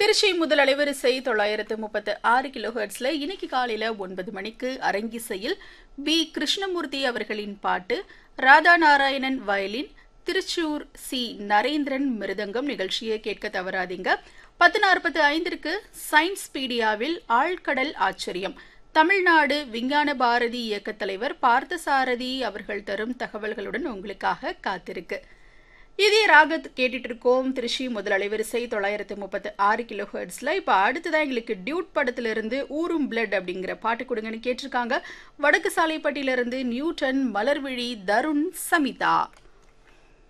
திருச்சி முதல் அலைவரிசை தொள்ளாயிரத்து முப்பத்து ஆறு கிலோ ஹெர்ட்ஸ்ல இன்னைக்கு காலையில ஒன்பது மணிக்கு அரங்கிசையில் பி கிருஷ்ணமூர்த்தி அவர்களின் பாட்டு ராதா நாராயணன் வயலின் திருச்சூர் சி நரேந்திரன் மிருதங்கம் நிகழ்ச்சியை கேட்க தவறாதீங்க பத்து நாற்பத்து ஐந்திற்கு சயின்ஸ் பீடியாவில் ஆழ்கடல் ஆச்சரியம் தமிழ்நாடு விஞ்ஞான பாரதி இயக்கத் தலைவர் பார்த்தசாரதி அவர்கள் தரும் தகவல்களுடன் உங்களுக்காக காத்திருக்கு இதே ராகத் கேட்டுட்டு இருக்கோம் திருச்சி முதல் அலைவரிசை தொள்ளாயிரத்து முப்பத்து ஆறு கிலோ ஹெர்ட்ஸ்ல இப்போ அடுத்ததான் எங்களுக்கு டியூட் படத்திலிருந்து ஊரும் பிளட் அப்படிங்கிற பாட்டு கொடுங்கன்னு கேட்டிருக்காங்க வடக்கு சாலைப்பட்டியிலிருந்து நியூட்டன் மலர்விழி தருண் சமிதா